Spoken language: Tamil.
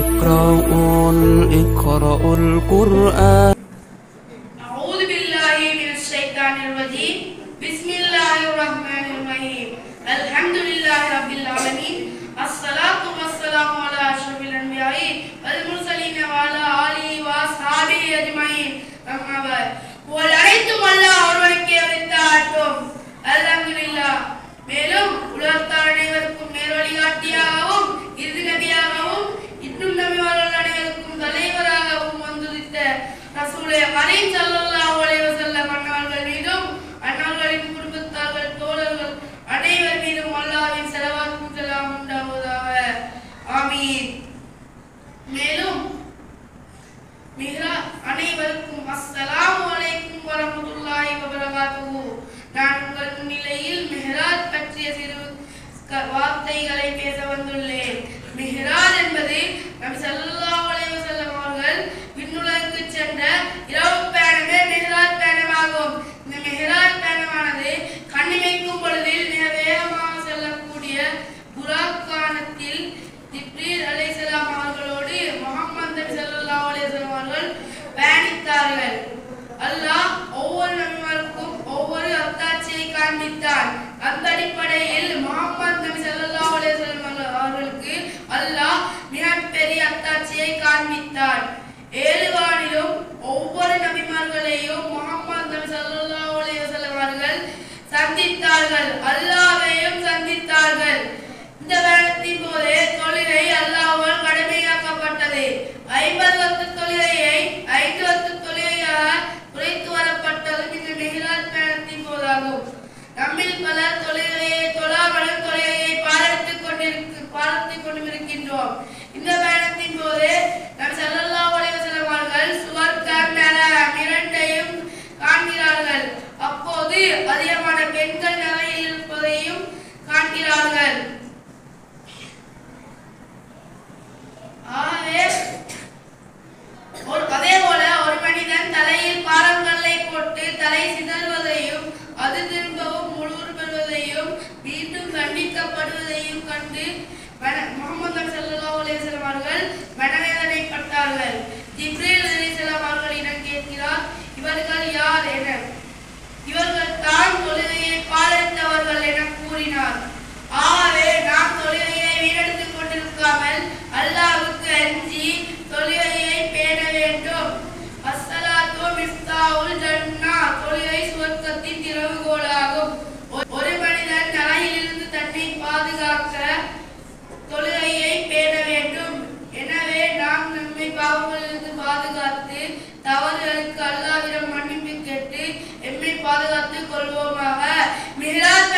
اقرأوا اقرأوا القرآن أعوذ بالله من الشيطان الرجيم بسم الله الرحمن الرحيم الحمد لله رب العالمين الصلاة والسلام على أشرف الأنبياء والمرسلين وعلى آله وأصحابه أجمعين أما بعد அனைத்தும் அல்லாஹ் ஒருவனுக்கே உரித்தாட்டும் அல்ஹம்துலில்லாஹ் மேலும் உலகத்தார் அனைவருக்கும் நேர்வழிகாட்டியாகவும் இறுதி நபியாகவும் இன்னும் நபிமார்கள் அனைவருக்கும் தலைவராகவும் வந்துதித்த ரசூலே கரீம் ஸல்லல்லாஹு அலைஹி வஸல்லம் அன்னவர்கள் மீதும் அன்னவர்களின் குடும்பத்தார்கள் தோழர்கள் அனைவர் மீதும் அல்லாஹ்வின் ஸலவாத்தும் ஸலாம் உண்டாவதாக ஆமீன் மேலும் மிக அனைவருக்கும் அஸ்ஸலாமு அலைக்கும் வரஹ்மத்துல்லாஹி வபரகாத்துஹு நான் உங்கள் முன்னிலையில் மிஹ்ராஜ் பற்றிய சிறு க- வார்த்தைகளை பேச வந்துள்ளேன் மிஹ்ராஜ் என்பது நபி ஸல்லல்லாஹு அலைஹி வஸல்லம் அவர்கள் விண்ணுலகுக்கு சென்ற இரவு பயணமே மிஹ்ராஜ் பயணமாகும் இந்த மிஹ்ராஜ் பயணமானது கண்ணிமைக்கும் பொழுதில் மிக வேகமாக செல்லக்கூடிய புராக்கானத்தில் ஜிப்ரீல் அலைஹிஸ்ஸலாம் அவர்களோடு முஹம்மது நபி ஸல்லல்லாஹு அலைஹி வஸல்லம் அவர்கள் பயணித்தார்கள் அல்லாஹ் ஒவ்வொரு நபிமாருக்கும் ஒவ்வொரு அத்தாட்சியை காண்பித்தான் அந்த அடிப்படையில் முஹம்மது நபி ஸல்லல்லாஹு அலைஹி வஸல்லம் அவர்கள்- அவர்களுக்கு அல்லாஹ் மிகப்பெரிய அத்தாட்சியை காண்பித்தான் ஏழு வானிலும் ஒவ்வொரு நபிமார்களையும் முஹம்மது நபி ஸல்லல்லாஹு அலைஹி வஸல்லம் அவர்கள் சந்தித்தார்கள் அல்லாஹ்வையும் சந்தித்தார்கள் இந்த வேளத்தின் போதே தொழுகை அல்லாஹ்வால் கடமையாக்கப்பட்டது ஐம்பது வக்து தொழுகையை ஐந்து வக்து தொழுகையாக குறைத்து வரப்பட்டதும் இந்த மிஹ்ராஜ் பயணத்தின் போதாகும் நம்மில் பலர் தொழுகையை தொழாமலும் தொழுகையை பாரத்துக் கொண்டிருக்கு பாரத்துக் கொண்டும் இருக்கின்றோம் இந்த பயணத்தின் போது நம் ஸல்லல்லாஹு அலைஹி வஸல்லம் அவர்கள் சுவர்க்கம் நரகம் இரண்டையும் காண்கிறார்கள் அப்போது அதிகமான பெண்கள் நிலையில் இருப்பதையும் காண்கிறார்கள் ஆகவே ஒரு அதே போல ஒரு மனிதன் தலையில் பாரங்கல்லை போட்டு தலை சிதறுவதையும் அது திரும்பவும் முழுவர் பெறுவதையும் மீண்டும் தண்டிக்கப்படுவதையும் கண்டு மன- முகமது நபி ஸல்லல்லாஹு அலைஹி வஸல்லம் அவர்கள் மனவேதனைப்பட்டார்கள் ஜிப்ரீல் அலைஹிஸ்ஸலாம் அவர்களிடம் கேட்கிறார் இவர்கள் யார் என இவர்கள் தான் தொழுகையை பாலித்தவர்கள் என கூறினார் ஆகவே நாம் தொழுகையை வீணடித்துக் கொண்டிருக்காமல் அல்லாஹ்வுக்கு அஞ்சி தொழுகையை பேண வேண்டும் அஸ்ஸலாத்து மிஃப்தாவுல் ஜன்னா தொழுகை சுவர்க்கத்தின் திறவுகோலாகும் ஒ- ஒரு மனிதன் நரையிலிருந்து தன்னை பாதுகாக்க தொழுகையை பேண வேண்டும் எனவே நாம் நம்மை பாவங்களிலிருந்து பாதுகாத்து தவறுகளுக்கு அல்லாவிடம் மன்னிப்பு கேட்டு எம்மை பாதுகாத்துக் கொள்வோமாக மிஹ்ராஜ்